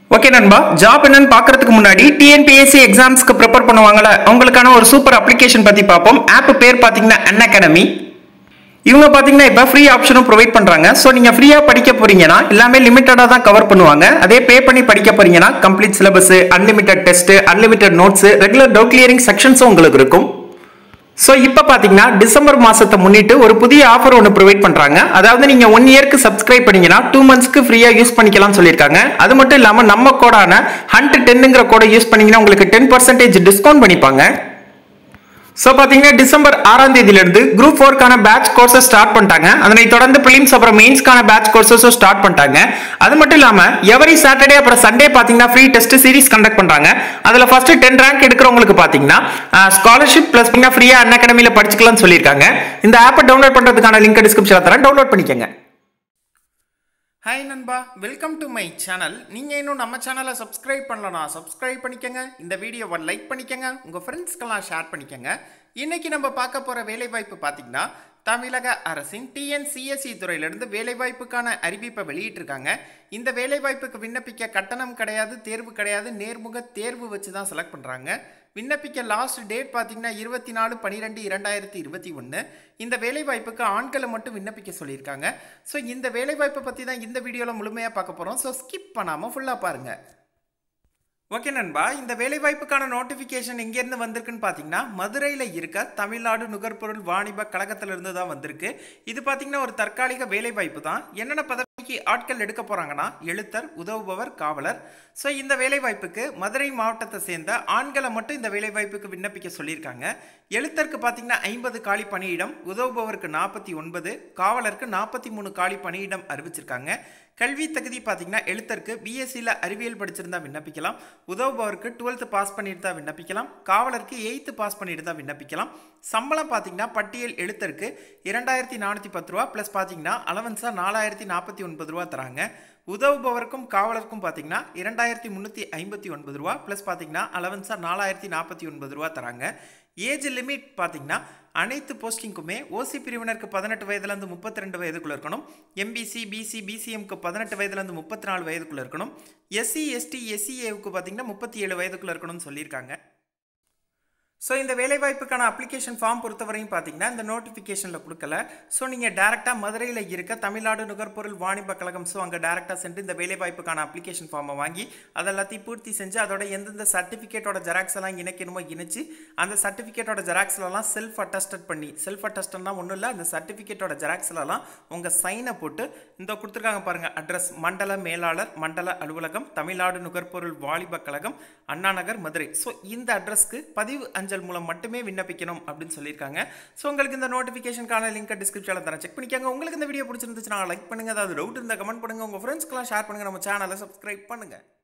okay நண்பா job என்னன்னு பார்க்கறதுக்கு முன்னாடி டிஎன்பிஎஸ்சி எக்ஸாம்ஸ்க்கு ப்ரிப்பேர் பண்ணுவாங்கல்ல அவங்களுக்கான ஒரு சூப்பர் அப்ளிகேஷன் பத்தி பார்ப்போம் ஆப் பேர் பார்த்தீங்கன்னா அன் அகாடமி இவங்க பார்த்தீங்கன்னா இப்போ ஃப்ரீ ஆப்ஷனும் ப்ரொவைட் பண்ணுறாங்க ஸோ நீங்கள் ஃப்ரீயாக படிக்க போறீங்கன்னா எல்லாமே லிமிட்டடாக தான் கவர் பண்ணுவாங்க அதே பே பண்ணி படிக்க போறீங்கன்னா complete syllabus unlimited test unlimited notes regular doubt clearing செக்ஷன்ஸும் உங்களுக்கு இருக்கும் ஸோ இப்போ பார்த்தீங்கன்னா டிசம்பர் மாசத்தை முன்னிட்டு ஒரு புதிய ஆஃபர் ஒன்று ப்ரொவைட் பண்ணுறாங்க அதாவது நீங்கள் ஒன் இயர்க்கு சப்ஸ்கிரைப் பண்ணீங்கன்னா டூ மந்த்ஸ்க்கு ஃப்ரீயாக யூஸ் பண்ணிக்கலாம்னு சொல்லியிருக்காங்க அது மட்டும் இல்லாமல் நம்ம கோடான ஹண்ட் டென்னுங்கிற கோடை யூஸ் பண்ணீங்கன்னா உங்களுக்கு டென் பர்சன்டேஜ் டிஸ்கவுண்ட் பண்ணிப்பாங்க ஸோ பார்த்தீங்கன்னா டிசம்பர் ஆறாம் தேதியிலிருந்து குரூப் ஃபோர்க்கான பேட்ச் கோர்சஸ் ஸ்டார்ட் பண்ணிட்டாங்க அதனை தொடர்ந்து பிலிம்ஸ் அப்புறம் மெயின்ஸ்க்கான பேட்ச் கோர்சஸும் ஸ்டார்ட் பண்ணிட்டாங்க அது மட்டும் இல்லாமல் எவரி சாட்டர்டே அப்புறம் சண்டே பார்த்தீங்கன்னா ஃப்ரீ டெஸ்ட் சீரிஸ் கண்டக்ட் பண்ணுறாங்க அதில் ஃபர்ஸ்ட் டென் ரேங்க் எடுக்கிறவங்களுக்கு பார்த்தீங்கன்னா ஸ்காலர்ஷிப் ப்ளஸ் ஃப்ரீயாக அன் அகாடமியில் படிச்சுக்கலாம்னு சொல்லியிருக்காங்க இந்த ஆப்பை டவுன்லோட் பண்ணுறதுக்கான லிங்க் டிஸ்கிரிப்ஷனில் தரேன் டவுன்லோட் பண்ணிக்கங்க ஹாய் நண்பா வெல்கம் டு மை சேனல் நீங்கள் இன்னும் நம்ம சேனலை சப்ஸ்கிரைப் பண்ணலனா சப்ஸ்கிரைப் பண்ணிக்கங்க இந்த வீடியோவை லைக் பண்ணிக்கங்க உங்கள் ஃப்ரெண்ட்ஸ்க்கெல்லாம் ஷேர் பண்ணிக்கங்க இன்னைக்கு நம்ம பார்க்க போகிற வேலைவாய்ப்பு பார்த்தீங்கன்னா தமிழக அரசின் டிஎன்சிஎஸ்சி துறையிலிருந்து வேலைவாய்ப்புக்கான அறிவிப்பை வெளியிட்டிருக்காங்க இந்த வேலைவாய்ப்புக்கு விண்ணப்பிக்க கட்டணம் கிடையாது தேர்வு கிடையாது நேர்முக தேர்வு வச்சு தான் செலக்ட் பண்ணுறாங்க விண்ணப்பிக்க லாஸ்ட் டேட் பார்த்தீங்கன்னா இருபத்தி நாலு பன்னிரெண்டு இரண்டாயிரத்தி இருபத்தி ஒன்று இந்த வேலைவாய்ப்புக்கு ஆண்களை மட்டும் விண்ணப்பிக்க சொல்லியிருக்காங்க ஸோ இந்த வேலைவாய்ப்பை பற்றி தான் இந்த வீடியோவில் முழுமையாக பார்க்க போகிறோம் ஸோ ஸ்கிப் பண்ணாமல் ஃபுல்லாக பாருங்கள் ஓகே நண்பா இந்த வேலைவாய்ப்புக்கான நோட்டிஃபிகேஷன் எங்கேருந்து வந்திருக்குன்னு பார்த்தீங்கன்னா மதுரையில் இருக்க தமிழ்நாடு நுகர்பொருள் வாணிப கழகத்திலிருந்து தான் வந்திருக்கு இது பார்த்தீங்கன்னா ஒரு தற்காலிக வேலைவாய்ப்பு தான் என்னென்ன பதவிக்கு ஆட்கள் எடுக்க போகிறாங்கன்னா எழுத்தர் உதவுபவர் காவலர் ஸோ இந்த வேலைவாய்ப்புக்கு மதுரை மாவட்டத்தை சேர்ந்த ஆண்களை மட்டும் இந்த வேலைவாய்ப்புக்கு விண்ணப்பிக்க சொல்லியிருக்காங்க எழுத்தருக்கு பார்த்தீங்கன்னா ஐம்பது காலி பணியிடம் உதவுபவருக்கு நாற்பத்தி ஒன்பது காவலருக்கு நாற்பத்தி மூணு காலி பணியிடம் அறிவிச்சிருக்காங்க கல்வி தகுதி பார்த்தீங்கன்னா எழுத்தருக்கு பிஎஸ்சியில் அறிவியல் படிச்சிருந்தா விண்ணப்பிக்கலாம் உதவுபவருக்கு டுவெல்த்து பாஸ் பண்ணிட்டு தான் விண்ணப்பிக்கலாம் காவலருக்கு எயித்து பாஸ் பண்ணிட்டு தான் விண்ணப்பிக்கலாம் சம்பளம் பார்த்தீங்கன்னா பட்டியல் எழுத்தருக்கு இரண்டாயிரத்தி நானூற்றி பத்து ரூபா ப்ளஸ் பார்த்தீங்கன்னா அலவன்ஸாக நாலாயிரத்தி நாற்பத்தி ஒன்பது ரூபா தராங்க உதவுபவருக்கும் காவலருக்கும் பார்த்தீங்கன்னா இரண்டாயிரத்தி முந்நூற்றி ஐம்பத்தி ஒன்பது ரூபா ப்ளஸ் பார்த்தீங்கன்னா அலவன்ஸாக நாலாயிரத்தி நாற்பத்தி ஒன்பது ரூபா தராங்க ஏஜ் லிமிட் பார்த்தீங்கன்னா அனைத்து போஸ்டிங்க்குமே ஓசி பிரிவினருக்கு பதினெட்டு வயதுலேருந்து முப்பத்தி ரெண்டு வயதுக்குள்ளே இருக்கணும் எம்பிசி பிசி பிசிஎம்க்கு பதினெட்டு வயதுலேருந்து முப்பத்தி நாலு வயதுக்குள்ளே இருக்கணும் எஸ்சி எஸ்டி எஸ்சிஏவுக்கு பார்த்தீங்கன்னா முப்பத்தி ஏழு வயதுக்குள்ளே இருக்கணும்னு சொல்லியிருக்காங்க ஸோ இந்த வேலைவாய்ப்புக்கான அப்ளிகேஷன் ஃபார்ம் பொறுத்தவரையும் பார்த்தீங்கன்னா இந்த நோட்டிஃபிகேஷனில் கொடுக்கல ஸோ நீங்கள் டேரெக்டாக மதுரையில் இருக்க தமிழ்நாடு நுகர்பொருள் வாணிப கழகம் ஸோ அங்கே டேரெக்டாக சென்று இந்த வேலைவாய்ப்புக்கான அப்ளிகேஷன் ஃபார்மை வாங்கி அதை எல்லாத்தையும் பூர்த்தி செஞ்சு அதோட எந்தெந்த சர்டிஃபிகேட்டோட ஜெராக்ஸ் எல்லாம் இணைக்கணுமோ இணைச்சு அந்த சர்டிஃபிகேட்டோட ஜெராக்ஸ்லலாம் செல்ஃப் அட்டஸ்டட் பண்ணி செல்ஃப் அட்டஸ்டட்னா ஒன்றும் இல்லை அந்த சர்டிஃபிகேட்டோட ஜெராக்ஸ்லலாம் உங்கள் சைனை போட்டு இந்த கொடுத்துருக்காங்க பாருங்கள் அட்ரஸ் மண்டல மேலாளர் மண்டல அலுவலகம் தமிழ்நாடு நுகர்பொருள் வாலிப கழகம் அண்ணா நகர் மதுரை ஸோ இந்த அட்ரஸ்க்கு பதிவு அஞ்சல் மூலம் மட்டுமே விண்ணப்பிக்கணும் அப்படின்னு சொல்லியிருக்காங்க ஸோ உங்களுக்கு இந்த நோட்டிஃபிகேஷனுக்கான லிங்க் டிஸ்கிரிப்ஷனில் தரேன் செக் பண்ணிக்கோங்க உங்களுக்கு இந்த வீடியோ பிடிச்சிருந்துச்சுன்னா லைக் பண்ணுங்கள் அதாவது டவுட் இருந்தால் கமெண்ட் பண்ணுங்கள் உங்கள் ஃப்ரெண்ட்ஸ்க்கெல்லாம் ஷேர் பண்ணுங்கள் நம்ம சேனலை சப்ஸ்கிரைப் பண்ணுங்கள்